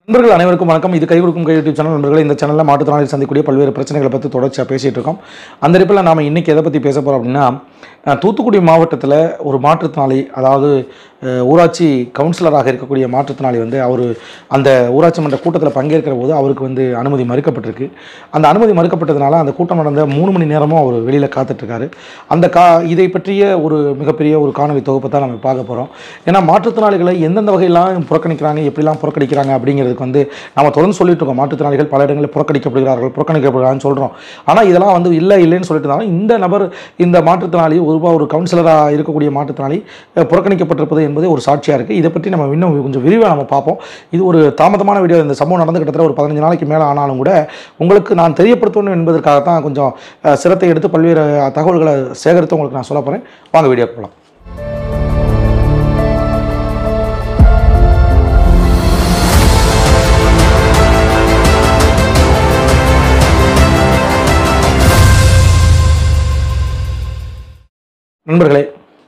நண்பர்கள் அனைவருக்கும் வணக்கம் இது கை கொடுக்கும் கை யூடியூப் சேனல் நண்பர்கள் இந்த சேனலில் மாற்றுத்திறனாளிகள் சந்திக்கக்கூடிய பல்வேறு பிரச்சனைகளை பற்றி தொடர்ச்சியாக பேசிகிட்டு இருக்கோம் அந்த அடிப்பில் நாம் இன்றைக்கி எதை பற்றி பேச போகிறோம் அப்படின்னா அஹ், தூத்துக்குடி மாவட்டத்தில் ஒரு மாற்றுத்திறனாளி அதாவது அஹ், ஊராட்சி கவுன்சிலராக இருக்கக்கூடிய மாற்றுத்திறனாளி வந்து அவர் அந்த ஊராட்சி மன்ற கூட்டத்தில் பங்கேற்கிற போது அவருக்கு வந்து அனுமதி மறுக்கப்பட்டிருக்கு அந்த அனுமதி மறுக்கப்பட்டதுனால அந்த கூட்டம் நடந்த மூணு மணி நேரமும் அவர் வெளியில் காத்துட்ருக்காரு அந்த கா இதை பற்றிய ஒரு மிகப்பெரிய ஒரு காணொலி தொகுப்பை தான் நம்ம பார்க்க போகிறோம் ஏன்னா மாற்றுத்திறனாளிகளை எந்தெந்த வகையெல்லாம் புறக்கணிக்கிறாங்க எப்படிலாம் புறக்கணிக்கிறாங்க அப்படிங்கிறதுக்கு வந்து நம்ம தொடர்ந்து சொல்லிட்டு இருக்கோம் மாற்றுத்திறனாளிகள் பல இடங்களில் புறக்கணிக்கப்படுகிறார்கள் புறக்கணிக்கப்படுகிறான்னு சொல்கிறோம் ஆனால் இதெல்லாம் வந்து இல்லை இல்லைன்னு சொல்லிட்டு இருந்தாலும் இந்த நபர் இந்த மாற்றுத்திறனாளி ஒரு ஒரு கவுன்சிலராக இருக்கக்கூடிய மாற்றுத்திறனாளி அஹ், புறக்கணிக்கப்பட்டிருப்பது என்பது ஒரு சாட்சியாக இருக்குது இதை பற்றி நம்ம இன்னும் கொஞ்சம் விரிவாக நம்ம பார்ப்போம் இது ஒரு தாமதமான வீடியோ இந்த சம்பவம் நடந்து கிட்டத்தட்ட ஒரு பதினஞ்சு நாளைக்கு மேலே ஆனாலும் கூட உங்களுக்கு நான் தெரியப்படுத்தணும் என்பதற்காகத்தான் கொஞ்சம் அஹ், சிரத்தை எடுத்து பல்வேறு அஹ், தகவல்களை சேகரித்து உங்களுக்கு நான் சொல்ல போகிறேன் வாங்க வீடியோ போகலாம் நண்பர்களே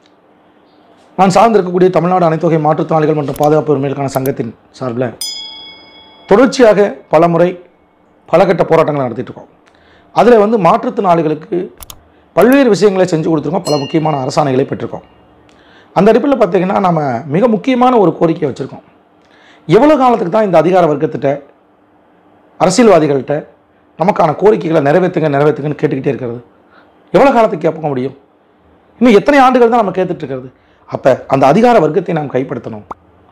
நான் சார்ந்திருக்கக்கூடிய தமிழ்நாடு அனைத்துவகை மாற்றுத்திறனாளிகள் மற்றும் பாதுகாப்பு உரிமைகளுக்கான சங்கத்தின் சார்பில் தொடர்ச்சியாக பல முறை பல கட்ட போராட்டங்கள் நடத்திட்டு இருக்கோம் அதில் வந்து மாற்றுத்திறனாளிகளுக்கு பல்வேறு விஷயங்களை செஞ்சு கொடுத்துருக்கோம் பல முக்கியமான அரசாணைகளை பெற்றிருக்கோம் அந்த அடிப்பில் பார்த்தீங்கன்னா நம்ம மிக முக்கியமான ஒரு கோரிக்கையை வச்சுருக்கோம் எவ்வளோ காலத்துக்கு தான் இந்த அதிகார வர்க்கத்திட்ட அரசியல்வாதிகள்கிட்ட நமக்கான கோரிக்கைகளை நிறைவேற்றுங்க நிறைவேற்றுங்கன்னு கேட்டுக்கிட்டே இருக்கிறது எவ்வளோ காலத்துக்கு கேட்க முடியும் இன்னும் எத்தனை ஆண்டுகள் தான் நம்ம கேட்டுட்டு இருக்கிறது அப்போ அந்த அதிகார வர்க்கத்தை நாம் கைப்படுத்தணும்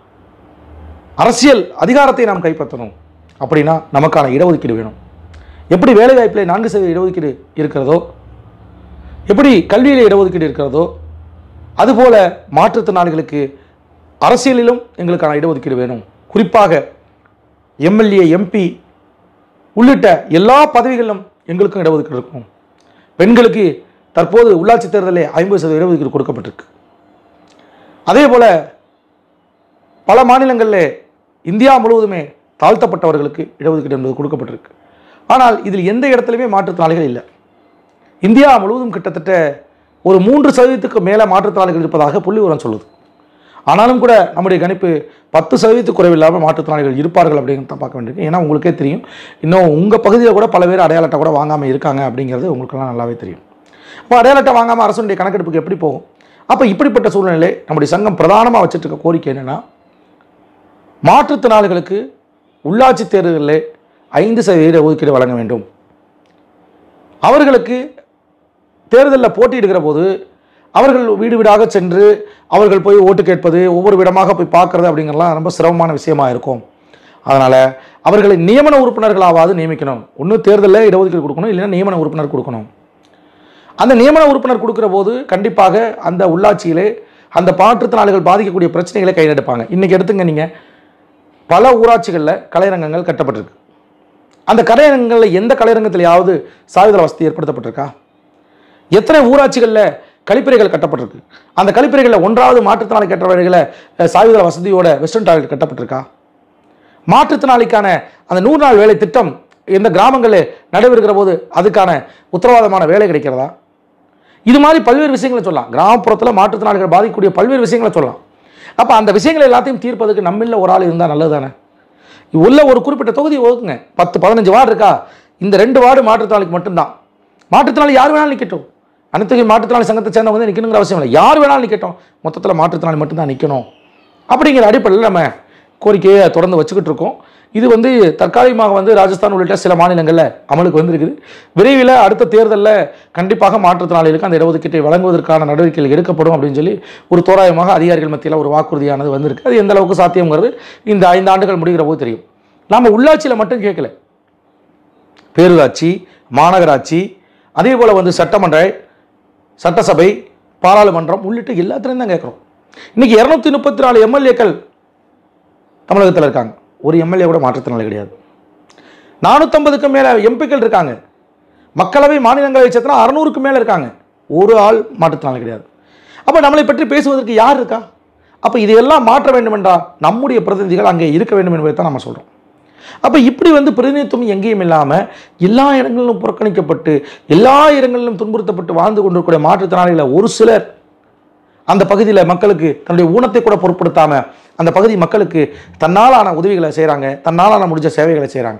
அரசியல் அதிகாரத்தை நாம் கைப்பற்றணும் அப்படின்னா நமக்கான இடஒதுக்கீடு வேணும் எப்படி வேலைவாய்ப்பில் நான்கு சதவீத இடஒதுக்கீடு இருக்கிறதோ எப்படி கல்வியில் இடஒதுக்கீடு இருக்கிறதோ அதுபோல மாற்றுத்திறனாளிகளுக்கு அரசியலிலும் எங்களுக்கான இடஒதுக்கீடு வேணும் குறிப்பாக எம்எல்ஏ எம்பி உள்ளிட்ட எல்லா பதவிகளிலும் எங்களுக்கும் இடஒதுக்கீடு இருக்கும் பெண்களுக்கு தற்போது உள்ளாட்சி தேர்தலில் ஐம்பது சதவீத இடஒதுக்கீடு கொடுக்கப்பட்டிருக்கு அதே போல் பல மாநிலங்களில் இந்தியா முழுவதுமே தாழ்த்தப்பட்டவர்களுக்கு இடஒதுக்கீடு என்பது கொடுக்கப்பட்டிருக்கு ஆனால் இதில் எந்த இடத்துலையுமே மாற்றுத்திறனாளிகள் இல்லை இந்தியா முழுவதும் கிட்டத்தட்ட ஒரு மூன்று சதவீதத்துக்கு மேலே மாற்றுத்திறனாளிகள் இருப்பதாக புள்ளி உரம் சொல்லுது ஆனாலும் கூட நம்முடைய கணிப்பு பத்து சதவீதத்துக்கு குறைவில்லாமல் மாற்றுத்திறனாளிகள் இருப்பார்கள் அப்படிங்கிறத பார்க்க வேண்டியிருக்கு ஏன்னா உங்களுக்கே தெரியும் இன்னும் உங்கள் பகுதியில் கூட பல பேர் அடையாள அட்டை கூட வாங்காமல் இருக்காங்க அப்படிங்கிறது உங்களுக்கெல்லாம் நல்லாவே தெரியும் அப்போ அடையாள அட்டை வாங்காமல் அரசுடைய கணக்கெடுப்புக்கு எப்படி போகும் அப்போ இப்படிப்பட்ட சூழ்நிலை நம்முடைய சங்கம் பிரதானமாக வச்சுட்டு இருக்க கோரிக்கை என்னென்னா மாற்றுத்திறனாளிகளுக்கு உள்ளாட்சி தேர்தலில் ஐந்து சதவீத ஒதுக்கீடு வழங்க வேண்டும் அவர்களுக்கு தேர்தலில் போட்டியிடுகிற போது அவர்கள் வீடு வீடாக சென்று அவர்கள் போய் ஓட்டு கேட்பது ஒவ்வொரு விடமாக போய் பார்க்கறது அப்படிங்கிறலாம் ரொம்ப சிரமமான விஷயமா இருக்கும் அதனால் அவர்களை நியமன உறுப்பினர்களாவது நியமிக்கணும் ஒன்று தேர்தலில் இடஒதுக்கீடு கொடுக்கணும் இல்லைன்னா நியமன உறுப்பினர் கொடுக்கணும் அந்த நியமன உறுப்பினர் கொடுக்குற போது கண்டிப்பாக அந்த உள்ளாட்சியிலே அந்த மாற்றுத்திறனாளிகள் பாதிக்கக்கூடிய பிரச்சனைகளை கையில் எடுப்பாங்க இன்றைக்கி எடுத்துங்க நீங்கள் பல ஊராட்சிகளில் கலையரங்கங்கள் கட்டப்பட்டிருக்கு அந்த கலையரங்கங்களில் எந்த கலையரங்கத்திலேயாவது சாயுதள வசதி ஏற்படுத்தப்பட்டிருக்கா எத்தனை ஊராட்சிகளில் கழிப்பறைகள் கட்டப்பட்டிருக்கு அந்த கழிப்பறைகளில் ஒன்றாவது மாற்றுத்திறனாளி கட்டவர்களை சாயுதள வசதியோட வெஸ்டர்ன் டாய்லெட் கட்டப்பட்டிருக்கா மாற்றுத்திறனாளிக்கான அந்த நூறு நாள் வேலை திட்டம் எந்த கிராமங்களில் நடைபெறுகிற போது அதுக்கான உத்தரவாதமான வேலை கிடைக்கிறதா இது மாதிரி பல்வேறு விஷயங்களை சொல்லலாம் கிராமப்புறத்தில் மாற்றுத்திறனாளிகள் பாதிக்கக்கூடிய பல்வேறு விஷயங்களை சொல்லலாம் அப்போ அந்த விஷயங்களை எல்லாத்தையும் தீர்ப்பதற்கு நம்மள ஒரு ஆள் இருந்தால் நல்லது தானே உள்ள ஒரு குறிப்பிட்ட தொகுதி ஒதுக்குங்க பத்து பதினஞ்சு வார்டு இருக்கா இந்த ரெண்டு வார்டு மாற்றுத்திறனாளிக்கு மட்டும்தான் மாற்றுத்திறனாளி யார் வேணாலும் நிற்கட்டும் அனைத்து மாற்றுத்திறனாளி சங்கத்தை சேர்ந்தவங்க வந்து நிற்கணுங்கிற அவசியம் இல்லை யார் வேணாலும் நிற்கட்டும் மொத்தத்தில் மாற்றுத்திறனாளி மட்டும்தான் நிற்கணும் அப்படிங்கிற அடிப்படையில் நம்ம கோரிக்கையை தொடர்ந்து வச்சுக்கிட்டு இருக்கோம் இது வந்து தற்காலிகமாக வந்து ராஜஸ்தான் உள்ளிட்ட சில மாநிலங்களில் அமலுக்கு வந்திருக்குது விரைவில் அடுத்த தேர்தலில் கண்டிப்பாக மாற்றுத்திறனாளிகளுக்கு அந்த இடஒதுக்கீட்டை வழங்குவதற்கான நடவடிக்கைகள் எடுக்கப்படும் அப்படின்னு சொல்லி ஒரு தோராயமாக அதிகாரிகள் மத்தியில் ஒரு வாக்குறுதியானது வந்திருக்கு அது எந்த அளவுக்கு சாத்தியங்கிறது இந்த ஐந்து ஆண்டுகள் முடிகிற போது தெரியும் நாம் உள்ளாட்சியில் மட்டும் கேட்கல பேரூராட்சி மாநகராட்சி அதே போல் வந்து சட்டமன்ற சட்டசபை பாராளுமன்றம் உள்ளிட்ட எல்லாத்துலேயும் தான் கேட்குறோம் இன்றைக்கி இரநூத்தி முப்பத்தி நாலு எம்எல்ஏக்கள் தமிழகத்தில் இருக்காங்க ஒரு எம்எல்ஏ கூட மாற்றுத்திறனாளி கிடையாது நானூற்றம்பதுக்கும் மேலே எம்பிக்கள் இருக்காங்க மக்களவை மாநிலங்களவை சேர்த்தனா அறநூறுக்கு மேலே இருக்காங்க ஒரு ஆள் மாற்றுத்திறனாளி கிடையாது அப்போ நம்மளை பற்றி பேசுவதற்கு யார் இருக்கா அப்போ இதையெல்லாம் மாற்ற வேண்டும் என்றால் நம்முடைய பிரதிநிதிகள் அங்கே இருக்க வேண்டும் என்பதை தான் நம்ம சொல்கிறோம் அப்போ இப்படி வந்து பிரதிநிதித்துவம் எங்கேயும் இல்லாமல் எல்லா இடங்களிலும் புறக்கணிக்கப்பட்டு எல்லா இடங்களிலும் துன்புறுத்தப்பட்டு வாழ்ந்து கொண்டிருக்கக்கூடிய மாற்றுத்திறனாளிகளை ஒரு சிலர் அந்த பகுதியில் மக்களுக்கு தன்னுடைய ஊனத்தை கூட பொருட்படுத்தாம அந்த பகுதி மக்களுக்கு தன்னாலான உதவிகளை செய்கிறாங்க தன்னாலான முடிஞ்ச சேவைகளை செய்கிறாங்க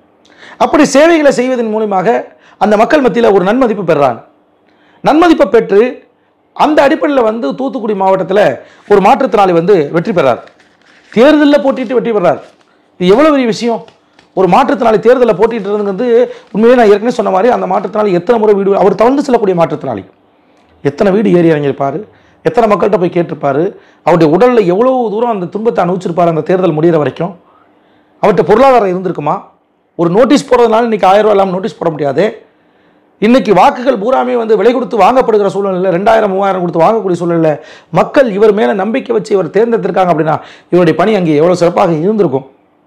அப்படி சேவைகளை செய்வதன் மூலியமாக அந்த மக்கள் மத்தியில் ஒரு நன்மதிப்பு பெறுறாங்க நன்மதிப்பை பெற்று அந்த அடிப்படையில் வந்து தூத்துக்குடி மாவட்டத்தில் ஒரு மாற்றுத்திறனாளி வந்து வெற்றி பெறார் தேர்தலில் போட்டிட்டு வெற்றி பெறார் இது எவ்வளோ பெரிய விஷயம் ஒரு மாற்றுத்திறனாளி தேர்தலில் போட்டிட்டு வந்து உண்மையிலே நான் ஏற்கனவே சொன்ன மாதிரி அந்த மாற்றுத்திறனாளி எத்தனை முறை வீடு அவர் தவழ்ந்து செல்லக்கூடிய மாற்றுத்திறனாளி எத்தனை வீடு ஏறி இறங்கியிருப்பார் எத்தனை மக்கள்கிட்ட போய் கேட்டிருப்பாரு அவருடைய உடலில் எவ்வளோ தூரம் அந்த துன்பத்தை அனுபவிச்சிருப்பார் அந்த தேர்தல் முடிகிற வரைக்கும் அவர்கிட்ட பொருளாதாரம் இருந்திருக்குமா ஒரு நோட்டீஸ் போடுறதுனால இன்னைக்கு ஆயிரம் ரூபாய் இல்லாமல் நோட்டீஸ் போட முடியாது இன்னைக்கு வாக்குகள் பூராமே வந்து விலை கொடுத்து வாங்கப்படுகிற சூழ்நிலையில் ரெண்டாயிரம் மூவாயிரம் கொடுத்து வாங்கக்கூடிய சூழ்நிலையில் மக்கள் இவர் மேலே நம்பிக்கை வச்சு இவர் தேர்ந்தெடுத்திருக்காங்க அப்படின்னா இவருடைய பணி அங்கே எவ்வளோ சிறப்பாக இருந்திருக்கும்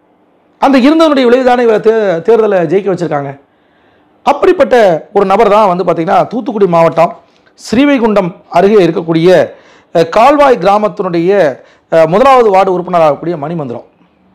அந்த இருந்தவனுடைய விளைவுதானே இவரை தே தேர்தலை ஜெயிக்க வச்சிருக்காங்க அப்படிப்பட்ட ஒரு நபர் தான் வந்து பார்த்திங்கன்னா தூத்துக்குடி மாவட்டம் ஸ்ரீவைகுண்டம் அருகே இருக்கக்கூடிய அஹ், கால்வாய் கிராமத்தினுடைய அஹ், முதலாவது வார்டு உறுப்பினராகக்கூடிய மணிமந்திரம்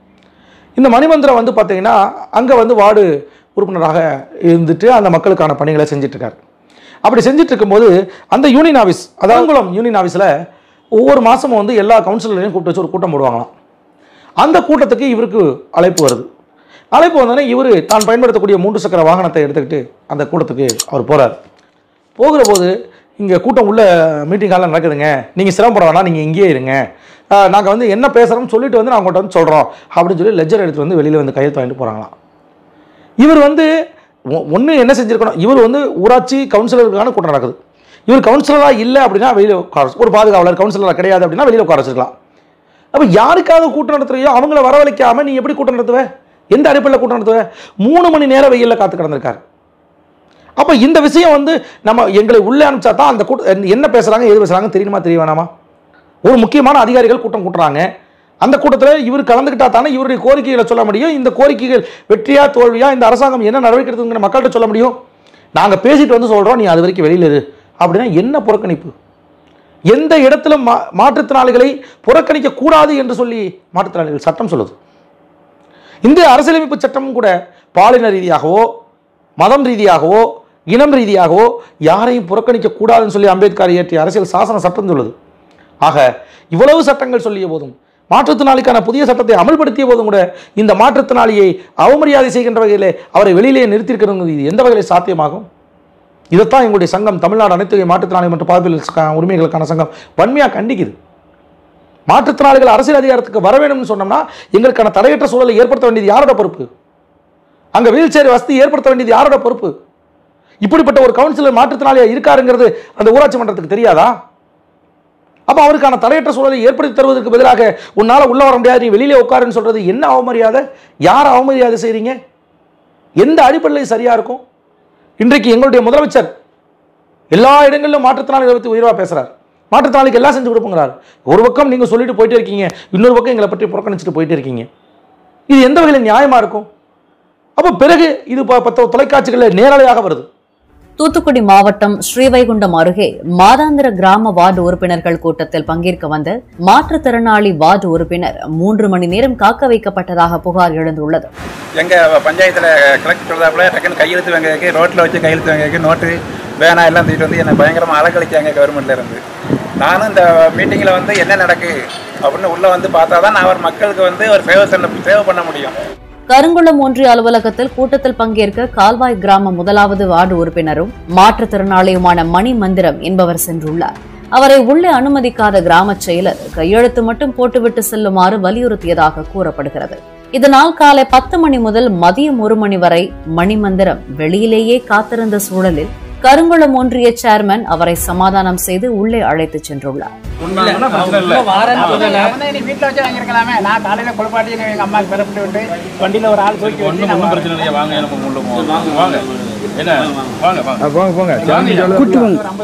இந்த மணிமந்திரம் வந்து பார்த்தீங்கன்னா அங்கே வந்து வார்டு உறுப்பினராக இருந்துட்டு அந்த மக்களுக்கான பணிகளை செஞ்சுட்டு இருக்காரு அப்படி செஞ்சுட்டு இருக்கும்போது அந்த யூனியன் ஆஃபீஸ் அதாங்குளம் யூனியன் ஆஃபீஸில் ஒவ்வொரு மாதமும் வந்து எல்லா கவுன்சிலரையும் கூப்பிட்டு வச்சு ஒரு கூட்டம் போடுவாங்களாம் அந்த கூட்டத்துக்கு இவருக்கு அழைப்பு வருது அழைப்பு வந்தோடனே இவர் தான் பயன்படுத்தக்கூடிய மூன்று சக்கர வாகனத்தை எடுத்துக்கிட்டு அந்த கூட்டத்துக்கு அவர் போகிறார் போகிற போது இங்கே கூட்டம் உள்ள மீட்டிங் ஹாலில் நடக்குதுங்க நீங்கள் சிரமப்பட வேணாம் நீங்கள் இங்கேயே இருங்க நாங்கள் வந்து என்ன பேசுகிறோம்னு சொல்லிட்டு வந்து நான் உங்கள்கிட்ட வந்து சொல்கிறோம் அப்படின்னு சொல்லி லெஜர் எடுத்து வந்து வெளியில் வந்து கையெழுத்து வாங்கிட்டு போகிறாங்களாம் இவர் வந்து ஒன்று என்ன செஞ்சிருக்கணும் இவர் வந்து ஊராட்சி கவுன்சிலருக்கான கூட்டம் நடக்குது இவர் கவுன்சிலராக இல்லை அப்படின்னா வெளியில் உட்கார வச்சு- ஒரு பாதுகாவலர் கவுன்சிலராக கிடையாது அப்படின்னா வெளியில் உட்கார வச்சிருக்கலாம் அப்போ யாருக்காக கூட்டம் நடத்துறியோ அவங்கள வரவழைக்காம நீ எப்படி கூட்டம் நடத்துவ எந்த அடிப்படையில் கூட்டம் நடத்துவ மூணு மணி நேரம் வெயிலில் காத்து கிடந்திருக்காரு அப்போ இந்த விஷயம் வந்து நம்ம எங்களை உள்ளே அனுப்பிச்சா தான் அந்த கூட்டம் என்ன பேசுகிறாங்க எது பேசுகிறாங்க தெரியுமா தெரிய வேணாமா ஒரு முக்கியமான அதிகாரிகள் கூட்டம் கூட்டுறாங்க அந்த கூட்டத்தில் இவர் கலந்துக்கிட்டா தானே இவருடைய கோரிக்கைகளை சொல்ல முடியும் இந்த கோரிக்கைகள் வெற்றியா தோல்வியா இந்த அரசாங்கம் என்ன நடவடிக்கை எடுத்துங்கிற மக்கள்கிட்ட சொல்ல முடியும் நாங்கள் பேசிட்டு வந்து சொல்கிறோம் நீ அது வரைக்கும் வெளியில் இரு அப்படின்னா என்ன புறக்கணிப்பு எந்த இடத்துல மா மாற்றுத்திறனாளிகளை புறக்கணிக்க கூடாது என்று சொல்லி மாற்றுத்திறனாளிகள் சட்டம் சொல்லுது இந்திய அரசியலமைப்பு சட்டமும் கூட பாலின ரீதியாகவோ மதம் ரீதியாகவோ இனம் ரீதியாகவோ யாரையும் புறக்கணிக்க கூடாதுன்னு சொல்லி அம்பேத்கர் இயற்றிய அரசியல் சாசன சட்டம் சொல்லுது ஆக இவ்வளவு சட்டங்கள் சொல்லிய போதும் மாற்றுத்திறனாளிக்கான புதிய சட்டத்தை அமல்படுத்திய போதும் கூட இந்த மாற்றுத்திறனாளியை அவமரியாதை செய்கின்ற வகையில் அவரை வெளியிலே நிறுத்தியிருக்கிறது இது எந்த வகையில் சாத்தியமாகும் இதைத்தான் எங்களுடைய சங்கம் தமிழ்நாடு அனைத்து வகை மாற்றுத்திறனாளி மற்றும் பாதுகாப்பு உரிமைகளுக்கான சங்கம் வன்மையாக கண்டிக்குது மாற்றுத்திறனாளிகள் அரசியல் அதிகாரத்துக்கு வர வேணும்னு சொன்னோம்னா எங்களுக்கான தடையற்ற சூழலை ஏற்படுத்த வேண்டியது யாரோட பொறுப்பு அங்கே வீல் சேர் வசதி ஏற்படுத்த வேண்டியது யாரோட பொறுப்பு இப்படிப்பட்ட ஒரு கவுன்சிலர் மாற்றுத்திறனாளியா இருக்காருங்கிறது அந்த ஊராட்சி மன்றத்துக்கு தெரியாதா அப்போ அவருக்கான தடையற்ற சூழலை ஏற்படுத்தி தருவதற்கு பதிலாக உன்னால் உள்ள வர முடியாது நீ வெளியிலே உட்காருன்னு சொல்றது என்ன அவமரியாதை யார் அவமரியாதை செய்றீங்க எந்த அடிப்படையில் சரியா இருக்கும் இன்றைக்கு எங்களுடைய முதலமைச்சர் எல்லா இடங்களிலும் மாற்றுத்திறனாளிகளை பற்றி உயர்வாக பேசுறார் மாற்றுத்திறனாளிக்கு எல்லாம் செஞ்சு கொடுப்புங்கிறார் ஒரு பக்கம் நீங்கள் சொல்லிட்டு போயிட்டே இருக்கீங்க இன்னொரு பக்கம் எங்களை பற்றி புறக்கணிச்சுட்டு போயிட்டே இருக்கீங்க இது எந்த வகையில் நியாயமா இருக்கும் அப்போ பிறகு இது ப- பத்த தொலைக்காட்சிகளில் நேரலையாக வருது தூத்துக்குடி மாவட்டம் ஸ்ரீவைகுண்டம் அருகே மாதாந்திர கிராம வார்டு உறுப்பினர்கள் கூட்டத்தில் பங்கேற்க வந்த மாற்றுத்திறனாளி வார்டு உறுப்பினர் மூன்று மணி நேரம் காக்க வைக்கப்பட்டதாக புகார் எழுந்துள்ளது எங்கள் பஞ்சாயத்தில் கலெக்டர் சொல்றதாப்புல டக்குன்னு கையெழுத்து வாங்க ரோட்டில் வச்சு கையெழுத்து வாங்க நோட்டு வேணா எல்லாம் தூக்கிட்டு வந்து என்னை பயங்கரமாக அலக்கழிச்சாங்க கவர்மெண்ட்ல இருந்து நானும் இந்த மீட்டிங்கில் வந்து என்ன நடக்கு அப்படின்னு உள்ளே வந்து பார்த்தா தான் நான் அவர் மக்களுக்கு வந்து ஒரு சேவை செல்ல சேவை பண்ண முடியும் கருங்குளம் ஒன்றிய அலுவலகத்தில் கூட்டத்தில் பங்கேற்க கால்வாய் கிராம முதலாவது வார்டு உறுப்பினரும் மாற்றுத்திறனாளியுமான மணி மந்திரம் என்பவர் சென்றுள்ளார் அவரை உள்ளே அனுமதிக்காத கிராம செயலர் கையெழுத்து மட்டும் போட்டுவிட்டு செல்லுமாறு வலியுறுத்தியதாக கூறப்படுகிறது இதனால் காலை பத்து மணி முதல் மதியம் ஒரு மணி வரை மணிமந்திரம் வெளியிலேயே காத்திருந்த சூழலில் கருங்குளம் ஒன்றிய சேர்மன் அவரை சமாதானம் செய்து உள்ளே அழைத்துச் சென்றுள்ளார் அவனை நீ வீட்டில் வச்சு வாங்கியிருக்கலாமே நான் காலையில் குளிப்பாட்டி எங்கள் அம்மாவுக்கு பிறப்பிட்டு விட்டு வண்டியில் ஒரு ஆள் தூக்கி வச்சு ஒன்றும் ஒன்றும் பிரச்சனை இல்லையா வாங்க நம்ம உள்ள போவோம் வாங்க வாங்க என்ன வாங்க வாங்க போங்க போங்க கூட்டு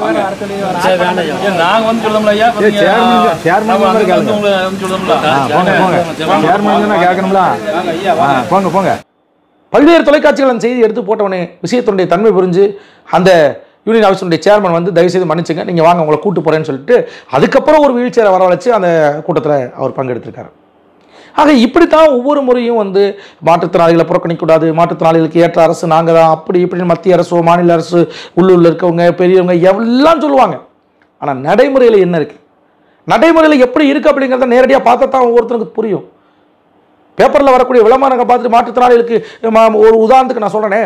ஏன் நாங்க வந்து சொல்லணும்ல ஐயா ஏய், chairman chairman நம்ம மாதிரி அங்க கேளுங்க. வந்து உங்களை வந்து சொல்லணும்ல போங்க போங்க சேர்மன் சொன்னா கேட்கணும்ல ஆ, போங்க போங்க பல்வேறு தொலைக்காட்சிகள் அந்த செய்தி எடுத்து போட்டவனே விஷயத்தினுடைய தன்மை புரிஞ்சு அந்த யூனியன் ஆஃபீஸுடைய சேர்மன் வந்து தயவுசெய்து மன்னிச்சுங்க நீங்கள் வாங்க உங்களை கூட்டு போகிறேன்னு சொல்லிட்டு அதுக்கப்புறம் ஒரு வீல் சேரை வரவழைச்சு அந்த கூட்டத்தில் அவர் பங்கெடுத்திருக்காரு ஆக இப்படித்தான் ஒவ்வொரு முறையும் வந்து மாற்றுத்திறனாளிகளை புறக்கணிக்கக்கூடாது மாற்றுத்திறனாளிகளுக்கு ஏற்ற அரசு நாங்கள் தான் அப்படி இப்படின்னு மத்திய அரசோ மாநில அரசு உள்ளூரில் இருக்கவங்க பெரியவங்க எல்லாம் சொல்லுவாங்க ஆனால் நடைமுறையில் என்ன இருக்குது நடைமுறையில் எப்படி இருக்குது அப்படிங்கிறத நேரடியாக பார்த்தா தான் ஒவ்வொருத்தருக்கு புரியும் பேப்பரில் வரக்கூடிய விளம்பரங்கள் பார்த்துட்டு மாற்றுத்திறனாளிகளுக்கு ம- ஒரு உதாரணத்துக்கு நான் சொல்கிறேனே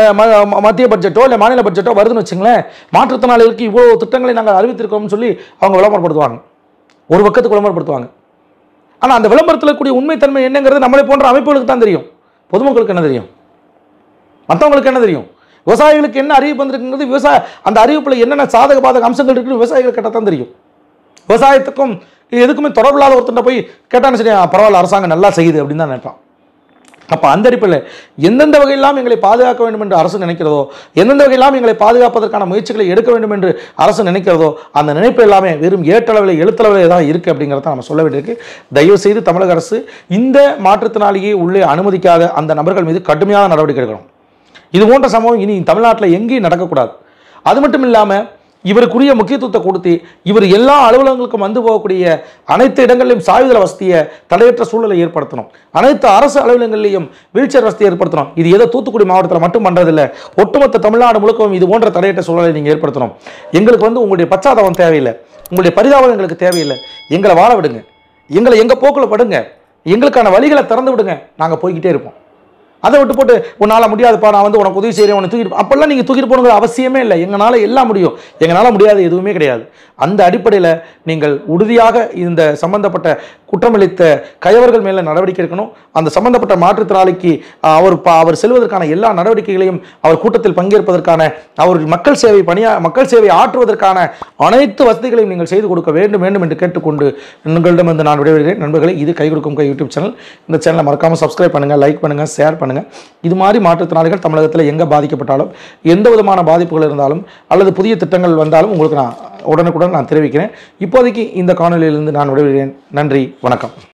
மத்திய பட்ஜெட்டோ இல்லை மாநில பட்ஜெட்டோ வருதுன்னு வச்சுங்களேன் மாற்றுத்திறனாளிகளுக்கு இவ்வளோ திட்டங்களை நாங்கள் அறிவித்திருக்கோம்னு சொல்லி அவங்க விளம்பரப்படுத்துவாங்க ஒரு பக்கத்துக்கு விளம்பரப்படுத்துவாங்க ஆனால் அந்த விளம்பரத்தில் கூடிய உண்மைத்தன்மை என்னங்கிறது நம்மளை போன்ற அமைப்புகளுக்கு தான் தெரியும் பொதுமக்களுக்கு என்ன தெரியும் மற்றவங்களுக்கு என்ன தெரியும் விவசாயிகளுக்கு என்ன அறிவிப்பு வந்திருக்குங்கிறது விவசாய அந்த அறிவிப்பில் என்னென்ன சாதக பாதக அம்சங்கள் இருக்குன்னு விவசாயிகள் கேட்டால் தான் தெரியும் விவசாயத்துக்கும் இது எதுக்குமே தொடர்பில்லாத ஒருத்தன் போய் கேட்டான்னு சரி "ஆ, பரவாயில்ல அரசாங்கம் நல்லா செய்யுது அப்படின்னு தான் நினைப்பான் அப்போ அந்த அடிப்படையில் எந்தெந்த வகையெல்லாம் எங்களை பாதுகாக்க வேண்டும் என்று அரசு நினைக்கிறதோ எந்தெந்த வகையெல்லாம் எங்களை பாதுகாப்பதற்கான முயற்சிகளை எடுக்க வேண்டும் என்று அரசு நினைக்கிறதோ அந்த நினைப்பு எல்லாமே வெறும் ஏட்டளவில் எழுத்தளவில் தான் இருக்குது அப்படிங்கிறத நம்ம சொல்ல வேண்டியிருக்கு தயவு செய்து தமிழக அரசு இந்த மாற்றுத்திறனாளியை உள்ளே அனுமதிக்காத அந்த நபர்கள் மீது கடுமையான நடவடிக்கை எடுக்கணும் இது போன்ற சம்பவம் இனி தமிழ்நாட்டில் எங்கேயும் நடக்கக்கூடாது அது மட்டும் இல்லாமல் இவருக்குரிய முக்கியத்துவத்தை கொடுத்து இவர் எல்லா அலுவலகங்களுக்கும் வந்து போகக்கூடிய அனைத்து இடங்களிலும் சாயுதள வசதியை தடையற்ற சூழலை ஏற்படுத்தணும் அனைத்து அரசு அலுவலகங்களிலையும் வீல்சேர் வசதியை ஏற்படுத்தணும் இது ஏதோ தூத்துக்குடி மாவட்டத்தில் மட்டும் பண்ணுறதில்ல ஒட்டுமொத்த தமிழ்நாடு முழுக்கவும் இது போன்ற தடையற்ற சூழலை நீங்கள் ஏற்படுத்தணும் எங்களுக்கு வந்து உங்களுடைய பச்சாதாபம் தேவையில்லை உங்களுடைய பரிதாபம் எங்களுக்கு தேவையில்லை எங்களை வாழ விடுங்க எங்களை எங்கள் போக்கில் படுங்க எங்களுக்கான வழிகளை திறந்து விடுங்க நாங்கள் போய்கிட்டே இருப்போம் அதை விட்டு போட்டு உன்னால் முடியாதுப்பா நான் வந்து உனக்கு உதவி செய்கிறேன் உனக்கு தூக்கிட்டு அப்போல்லாம் நீங்கள் தூக்கிட்டு போகணுங்கிற அவசியமே இல்லை எங்களால் எல்லாம் முடியும் எங்களால் முடியாது எதுவுமே கிடையாது அந்த அடிப்படையில் நீங்கள் உறுதியாக இந்த சம்பந்தப்பட்ட குற்றமளித்த கயவர்கள் மேலே நடவடிக்கை எடுக்கணும் அந்த சம்பந்தப்பட்ட மாற்றுத்திறனாளிக்கு அஹ், அவர் ப- அவர் செல்வதற்கான எல்லா நடவடிக்கைகளையும் அவர் கூட்டத்தில் பங்கேற்பதற்கான அவர் மக்கள் சேவை பணியா மக்கள் சேவை ஆற்றுவதற்கான அனைத்து வசதிகளையும் நீங்கள் செய்து கொடுக்க வேண்டும் வேண்டும் என்று கேட்டுக்கொண்டு உங்களிடமிருந்து நான் விடைபெறுகிறேன் நண்பர்களே இது கை கொடுக்கும் கை யூடியூப் சேனல் இந்த சேனலை மறக்காமல் சப்ஸ்கிரைப் பண்ணுங்கள் லைக் பண்ணுங்கள் ஷேர் பண்ணுங்கள் இது மாதிரி மாற்றுத்திறனாளிகள் தமிழகத்தில் எங்கே பாதிக்கப்பட்டாலும் எந்த விதமான பாதிப்புகள் இருந்தாலும் அல்லது புதிய திட்டங்கள் வந்தாலும் உங்களுக்கு நான் உடனுக்குடன் நான் தெரிவிக்கிறேன் இப்போதைக்கு இந்த காணொலியிலிருந்து நான் விடைபெறுகிறேன் நன்றி வணக்கம்